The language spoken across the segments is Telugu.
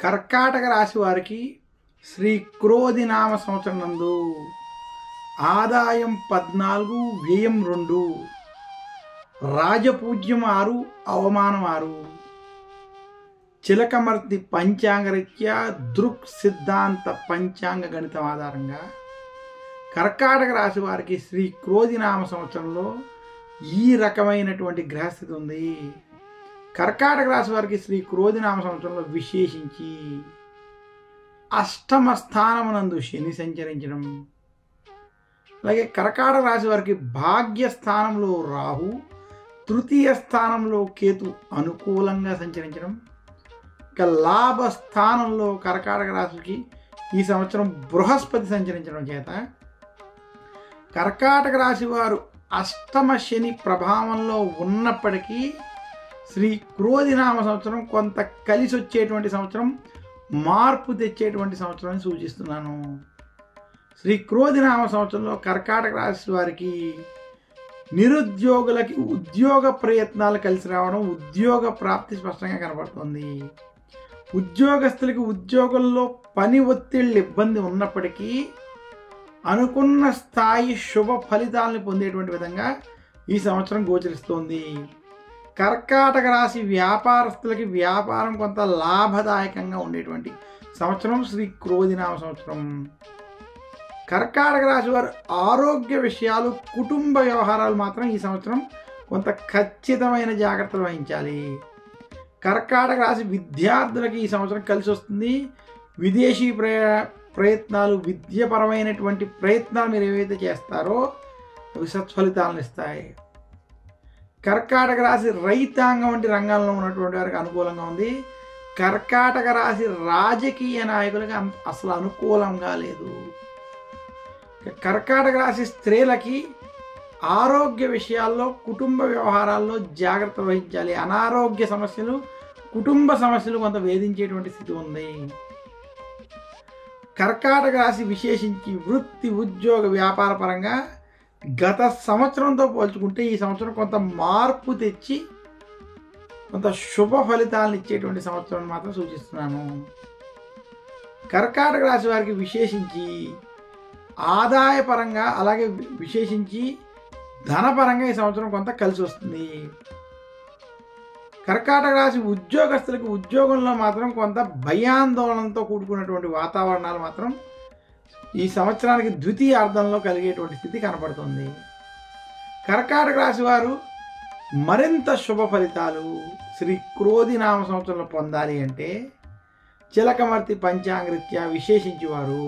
కర్కాటక రాశి వారికి శ్రీ క్రోధి నామ సంవత్సరం నందు ఆదాయం పద్నాలుగు వ్యయం రెండు రాజపూజ్యం ఆరు అవమానం ఆరు చిలకమర్తి పంచాంగరీత్యా దృక్ సిద్ధాంత పంచాంగ గణితం ఆధారంగా కర్కాటక రాశి వారికి శ్రీ క్రోధి నామ సంవత్సరంలో ఈ రకమైనటువంటి గ్రహస్థితి ఉంది కర్కాటక రాశి వారికి శ్రీ క్రోధి నామ సంవత్సరంలో విశేషించి అష్టమ స్థానమునందు శని సంచరించడం అలాగే కర్కాటక రాశి వారికి భాగ్య స్థానంలో రాహు తృతీయ స్థానంలో కేతు అనుకూలంగా సంచరించడం ఇక లాభ స్థానంలో కర్కాటక రాశికి ఈ సంవత్సరం బృహస్పతి సంచరించడం చేత కర్కాటక రాశి వారు అష్టమ శని ప్రభావంలో ఉన్నప్పటికీ శ్రీ క్రోధినామ సంవత్సరం కొంత కలిసి వచ్చేటువంటి సంవత్సరం మార్పు తెచ్చేటువంటి సంవత్సరం అని సూచిస్తున్నాను శ్రీ క్రోధినామ సంవత్సరంలో కర్కాటక రాశి వారికి నిరుద్యోగులకి ఉద్యోగ ప్రయత్నాలు కలిసి రావడం ఉద్యోగ ప్రాప్తి స్పష్టంగా కనబడుతుంది ఉద్యోగస్తులకి ఉద్యోగంలో పని ఒత్తిళ్ళు ఇబ్బంది ఉన్నప్పటికీ అనుకున్న స్థాయి శుభ ఫలితాలను పొందేటువంటి విధంగా ఈ సంవత్సరం గోచరిస్తోంది కర్కాటక రాశి వ్యాపారస్తులకి వ్యాపారం కొంత లాభదాయకంగా ఉండేటువంటి సంవత్సరం శ్రీ క్రోధినామ సంవత్సరం కర్కాటక రాశి వారు ఆరోగ్య విషయాలు కుటుంబ వ్యవహారాలు మాత్రం ఈ సంవత్సరం కొంత ఖచ్చితమైన జాగ్రత్తలు వహించాలి కర్కాటక రాశి విద్యార్థులకి ఈ సంవత్సరం కలిసి వస్తుంది విదేశీ ప్రయ ప్రయత్నాలు విద్యపరమైనటువంటి ప్రయత్నాలు మీరు ఏవైతే చేస్తారో అవి సత్ఫలితాలను ఇస్తాయి కర్కాటక రాశి రైతాంగం వంటి రంగాల్లో ఉన్నటువంటి వారికి అనుకూలంగా ఉంది కర్కాటక రాశి రాజకీయ నాయకులకి అంత అసలు అనుకూలంగా లేదు కర్కాటక రాశి స్త్రీలకి ఆరోగ్య విషయాల్లో కుటుంబ వ్యవహారాల్లో జాగ్రత్త వహించాలి అనారోగ్య సమస్యలు కుటుంబ సమస్యలు కొంత వేధించేటువంటి స్థితి ఉంది కర్కాటక రాశి విశేషించి వృత్తి ఉద్యోగ వ్యాపార పరంగా గత సంవత్సరంతో పోల్చుకుంటే ఈ సంవత్సరం కొంత మార్పు తెచ్చి కొంత శుభ ఫలితాలను ఇచ్చేటువంటి సంవత్సరం మాత్రం సూచిస్తున్నాను కర్కాటక రాశి వారికి విశేషించి ఆదాయపరంగా అలాగే విశేషించి ధనపరంగా ఈ సంవత్సరం కొంత కలిసి వస్తుంది కర్కాటక రాశి ఉద్యోగస్తులకు ఉద్యోగంలో మాత్రం కొంత భయాందోళనతో కూడుకున్నటువంటి వాతావరణాలు మాత్రం ఈ సంవత్సరానికి ద్వితీయ అర్థంలో కలిగేటువంటి స్థితి కనపడుతుంది కర్కాటక రాశి వారు మరింత శుభ ఫలితాలు శ్రీ క్రోధి నామ సంవత్సరంలో పొందాలి అంటే చిలకమర్తి పంచాంగరీత్యా విశేషించి వారు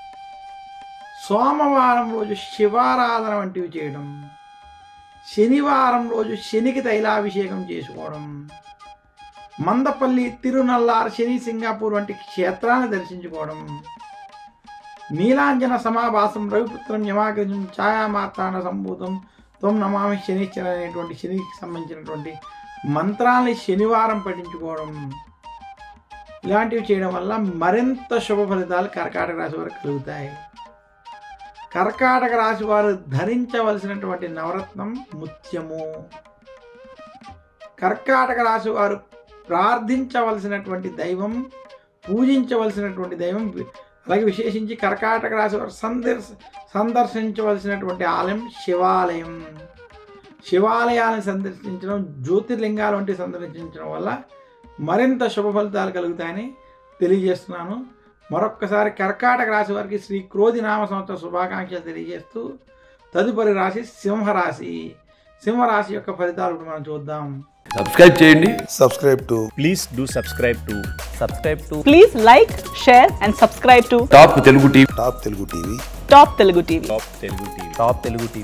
సోమవారం రోజు శివారాధన వంటివి చేయడం శనివారం రోజు శనికి తైలాభిషేకం చేసుకోవడం మందపల్లి తిరునల్లార్ శని సింగాపూర్ వంటి క్షేత్రాన్ని దర్శించుకోవడం నీలాంజన సమాభాసం రవిపుత్రం యమాగ్రజం ఛాయామాత్రాన సంభూతం త్వం నమామి శనిశ్చర అనేటువంటి శనికి సంబంధించినటువంటి మంత్రాన్ని శనివారం పఠించుకోవడం ఇలాంటివి చేయడం వల్ల మరింత శుభ ఫలితాలు కర్కాటక రాశి వారికి కలుగుతాయి కర్కాటక రాశి వారు ధరించవలసినటువంటి నవరత్నం ముత్యము కర్కాటక రాశి వారు ప్రార్థించవలసినటువంటి దైవం పూజించవలసినటువంటి దైవం అలాగే విశేషించి కర్కాటక రాశి వారు సందర్శ సందర్శించవలసినటువంటి ఆలయం శివాలయం శివాలయాన్ని సందర్శించడం జ్యోతిర్లింగాలు వంటి సందర్శించడం వల్ల మరింత శుభ ఫలితాలు కలుగుతాయని తెలియజేస్తున్నాను మరొక్కసారి కర్కాటక రాశి వారికి శ్రీ క్రోధి నామ సంవత్సర శుభాకాంక్షలు తెలియజేస్తూ తదుపరి రాశి సింహరాశి సింహరాశి యొక్క ఫలితాలు ఇప్పుడు మనం చూద్దాం సబ్స్క్రైబ్ చేయండి subscribe to please do subscribe to subscribe to Please like, share, and subscribe to top Telugu TV Top Telugu TV. Top Telugu TV. top telugu tv top telugu tv